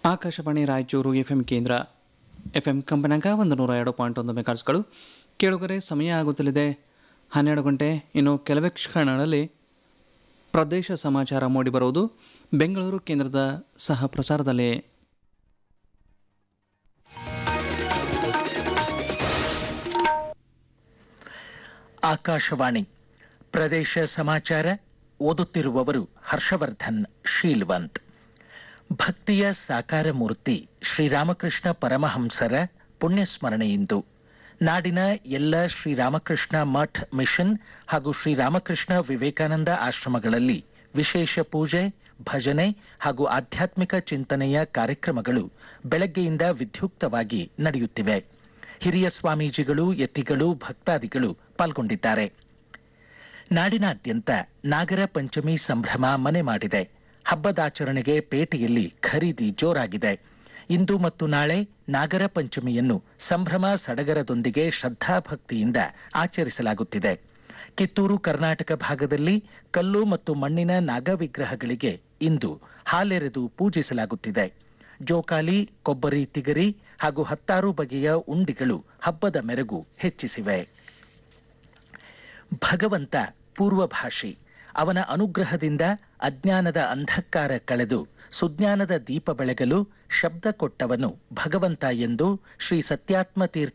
Akashvani Raichur FM ಕೇಂದ್ರ FM ಕಂಪನಾಗ ಒಂದು ನೂರ ಎರಡು ಪಾಯಿಂಟ್ ಒಂದು ಮೆಗಾಟ್ಸ್ಗಳು ಕೇಳುಗರೆ ಸಮಯ ಆಗುತ್ತಲಿದೆ ಹನ್ನೆರಡು ಗಂಟೆ ಇನ್ನು ಕೆಲವೇ ಕ್ಷಣಗಳಲ್ಲಿ ಪ್ರದೇಶ ಸಮಾಚಾರ ಮೂಡಿಬರುವುದು ಬೆಂಗಳೂರು ಕೇಂದ್ರದ ಸಹ ಪ್ರಸಾರದಲ್ಲಿ ಆಕಾಶವಾಣಿ ಪ್ರದೇಶ ಸಮಾಚಾರ ಓದುತ್ತಿರುವವರು ಹರ್ಷವರ್ಧನ್ ಶೀಲ್ವಂತ್ ಭಕ್ತಿಯ ಸಾಕಾರ ಮೂರ್ತಿ ಶ್ರೀರಾಮಕೃಷ್ಣ ಪರಮಹಂಸರ ಪುಣ್ಯಸ್ಮರಣೆಯಿಂದು ನಾಡಿನ ಎಲ್ಲ ಶ್ರೀರಾಮಕೃಷ್ಣ ಮಠ್ ಮಿಷನ್ ಹಾಗೂ ಶ್ರೀರಾಮಕೃಷ್ಣ ವಿವೇಕಾನಂದ ಆಶ್ರಮಗಳಲ್ಲಿ ವಿಶೇಷ ಪೂಜೆ ಭಜನೆ ಹಾಗೂ ಆಧ್ಯಾತ್ಮಿಕ ಚಿಂತನೆಯ ಕಾರ್ಯಕ್ರಮಗಳು ಬೆಳಗ್ಗೆಯಿಂದ ವಿದ್ಯುಕ್ತವಾಗಿ ನಡೆಯುತ್ತಿವೆ ಹಿರಿಯ ಸ್ವಾಮೀಜಿಗಳು ಯತಿಗಳು ಭಕ್ತಾದಿಗಳು ಪಾಲ್ಗೊಂಡಿದ್ದಾರೆ ನಾಡಿನಾದ್ಯಂತ ನಾಗರ ಪಂಚಮಿ ಸಂಭ್ರಮ ಮನೆ ಮಾಡಿದೆ ಹಬ್ಬದಾಚರಣೆಗೆ ಪೇಟೆಯಲ್ಲಿ ಖರೀದಿ ಜೋರಾಗಿದೆ ಇಂದು ಮತ್ತು ನಾಳೆ ನಾಗರ ಪಂಚಮಿಯನ್ನು ಸಂಭ್ರಮ ಸಡಗರದೊಂದಿಗೆ ಶ್ರದ್ಧಾಭಕ್ತಿಯಿಂದ ಆಚರಿಸಲಾಗುತ್ತಿದೆ ಕಿತ್ತೂರು ಕರ್ನಾಟಕ ಭಾಗದಲ್ಲಿ ಕಲ್ಲು ಮತ್ತು ಮಣ್ಣಿನ ನಾಗ ವಿಗ್ರಹಗಳಿಗೆ ಇಂದು ಹಾಲೆರೆದು ಪೂಜಿಸಲಾಗುತ್ತಿದೆ ಜೋಕಾಲಿ ಕೊಬ್ಬರಿ ತಿಗರಿ ಹಾಗೂ ಹತ್ತಾರು ಬಗೆಯ ಉಂಡಿಗಳು ಹಬ್ಬದ ಮೆರುಗು ಹೆಚ್ಚಿಸಿವೆ ಭಗವಂತ ಪೂರ್ವಭಾಷಿ ಅವನ ಅನುಗ್ರಹದಿಂದ ಅಜ್ಞಾನದ ಅಂಧಕಾರ ಕಳೆದು ಸುಜ್ಞಾನದ ದೀಪ ಬೆಳಗಲು ಶಬ್ದ ಕೊಟ್ಟವನು ಭಗವಂತ ಎಂದು ಶ್ರೀ ಸತ್ಯಾತ್ಮ ತೀರ್ಥ